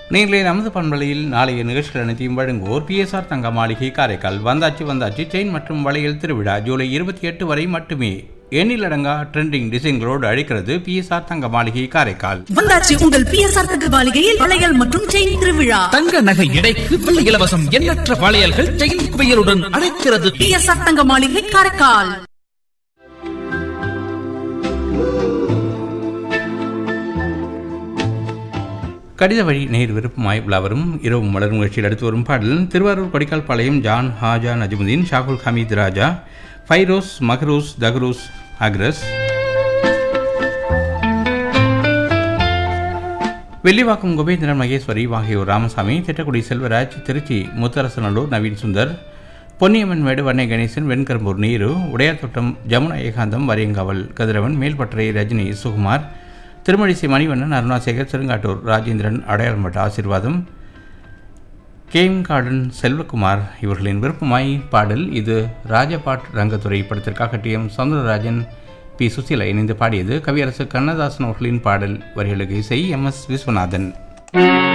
நீங்களே நமது பண்பலையில் நாளைய நிகழ்ச்சிகள் அனைத்தையும் வழங்குவோர் பிஎஸ்ஆர் தங்க மாளிகை காரைக்கால் வந்தாச்சு வந்தாச்சு செயின் மற்றும் வளையல் திருவிழா ஜூலை இருபத்தி எட்டு வரை மட்டுமே எண்ணிலடங்கா ட்ரெண்டிங் டிசைன்களோடு அழைக்கிறது பிஎஸ்ஆர் தங்க மாளிகை காரைக்கால் வந்தாச்சு உங்கள் பிஎஸ்ஆர் தங்க மாளிகையில் வளையல் மற்றும் செயின் திருவிழா தங்க நகை எடைக்கு வெள்ளி இலவசம் எண்ணற்ற வளையல்கள் செயின் குவியலுடன் அழைக்கிறது பிஎஸ்ஆர் தங்க மாளிகை காரைக்கால் கடித வழி நேர் விருப்பமாய் விழாவரும் இரவு மலர் நிகழ்ச்சியில் அடுத்து வரும் பாடல் திருவாரூர் கொடிக்கால் பாளையம் ஜான் ஹாஜா நஜமுதீன் ஷாகுல் ஹமீத் ராஜா ஃபைரோஸ் மஹரூஸ் தஹரூஸ் அக்ரஸ் வெள்ளிவாக்கம் கோபேந்திரன் மகேஸ்வரி வாகியோர் ராமசாமி திட்டக்குடி செல்வராஜ் திருச்சி முத்தரசநல்லூர் நவீன் சுந்தர் பொன்னியம்மன் மேடு வண்ணை கணேசன் வெண்கரும்பூர் நீரு உடையார் தோட்டம் ஜமுனா ஏகாந்தம் வரியங்காவல் கதிரவன் மேல்பட்டறை ரஜினி சுகுமார் திருமழிசை மணிவண்ணன் அருணாசேகர் திருங்காட்டூர் ராஜேந்திரன் அடையாளம்பட்ட ஆசீர்வாதம் கேம் கார்டன் செல்வகுமார் இவர்களின் விருப்பமாய் பாடல் இது ராஜபாட் ரங்கத்துறை படத்திற்காக T M Soundararajan P Susheela இணைந்து பாடியது கவியரசு கண்ணதாசன் அவர்களின் பாடல் வரிகளுக்கு இசை எம் எஸ் விஸ்வநாதன்